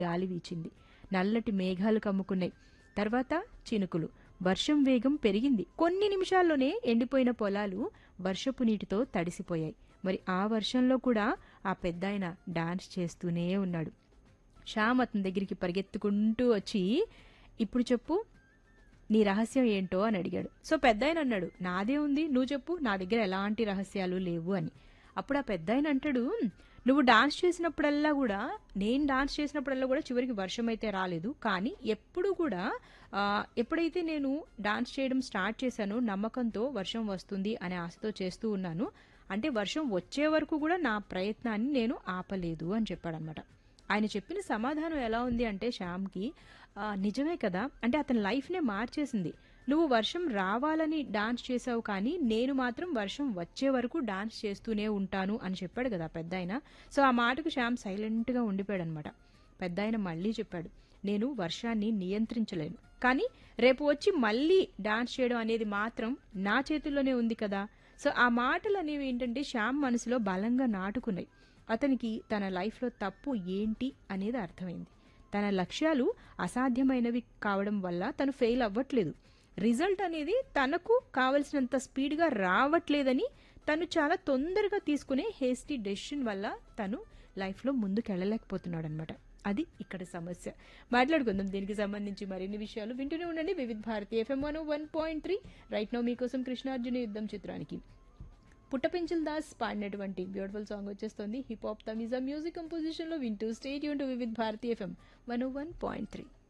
గాలి వీచింది నల్లటి మేఘాలు కమ్ముకున్నాయి తర్వాత చినుకులు వర్షం వేగం పెరిగింది కొన్ని నిమిషాల్లోనే ఎండిపోయిన పొలాలు వర్షపు నీటితో తడిసిపోయాయి మరి ఆ వర్షంలో కూడా ఆ పెద్దాయన డాన్స్ చేస్తూనే ఉన్నాడు శ్యామ్ అతని దగ్గరికి పరిగెత్తుకుంటూ వచ్చి ఇప్పుడు చెప్పు నీ రహస్యం ఏంటో అని అడిగాడు సో పెద్ద అన్నాడు నాదే ఉంది నువ్వు చెప్పు నా దగ్గర ఎలాంటి రహస్యాలు లేవు అని అప్పుడు ఆ పెద్ద అంటాడు నువ్వు డాన్స్ చేసినప్పుడల్లా కూడా నేను డాన్స్ చేసినప్పుడల్లా కూడా చివరికి వర్షం అయితే రాలేదు కానీ ఎప్పుడు కూడా ఆ, ఎప్పుడైతే నేను డాన్స్ చేయడం స్టార్ట్ చేశానో నమ్మకంతో వర్షం వస్తుంది అనే ఆశతో చేస్తూ ఉన్నాను అంటే వర్షం వచ్చే వరకు కూడా నా ప్రయత్నాన్ని నేను ఆపలేదు అని చెప్పాడనమాట ఆయన చెప్పిన సమాధానం ఎలా ఉంది అంటే శ్యామ్కి ఆ, నిజమే కదా అంటే అతని లైఫ్నే మార్చేసింది నువ్వు వర్షం రావాలని డాన్స్ చేసావు కానీ నేను మాత్రం వర్షం వచ్చే వరకు డాన్స్ చేస్తూనే ఉంటాను అని చెప్పాడు కదా పెద్ద సో ఆ మాటకు శ్యామ్ సైలెంట్గా ఉండిపోయాడు అనమాట పెద్ద మళ్ళీ చెప్పాడు నేను వర్షాన్ని నియంత్రించలేను కానీ రేపు వచ్చి మళ్ళీ డాన్స్ చేయడం అనేది మాత్రం నా చేతుల్లోనే ఉంది కదా సో ఆ మాటలు అనేవి ఏంటంటే శ్యామ్ మనసులో బలంగా నాటుకున్నాయి అతనికి తన లైఫ్లో తప్పు ఏంటి అనేది అర్థమైంది తన లక్ష్యాలు అసాధ్యమైనవి కావడం వల్ల తను ఫెయిల్ అవ్వట్లేదు రిజల్ట్ అనేది తనకు కావలసినంత స్పీడ్గా రావట్లేదని తను చాలా తొందరగా తీసుకునే హేస్టీ డెసిషన్ వల్ల తను లైఫ్లో ముందుకెళ్ళలేకపోతున్నాడు అనమాట అది ఇక్కడ సమస్య మాట్లాడుకుందాం దీనికి సంబంధించి మరిన్ని విషయాలు వింటూనే ఉండండి Vividh Bharati FM one one point three right now మీకోసం కృష్ణార్జున యుద్ధం చిత్రానికి పుట్టపెంచుల్ దాస్ పాడినటువంటి బ్యూటిఫుల్ సాంగ్ వచ్చేస్తుంది hip hop Tamizha music composition లో వింటూ స్టేట్ యూన్ to Vividh Bharati FM one one point three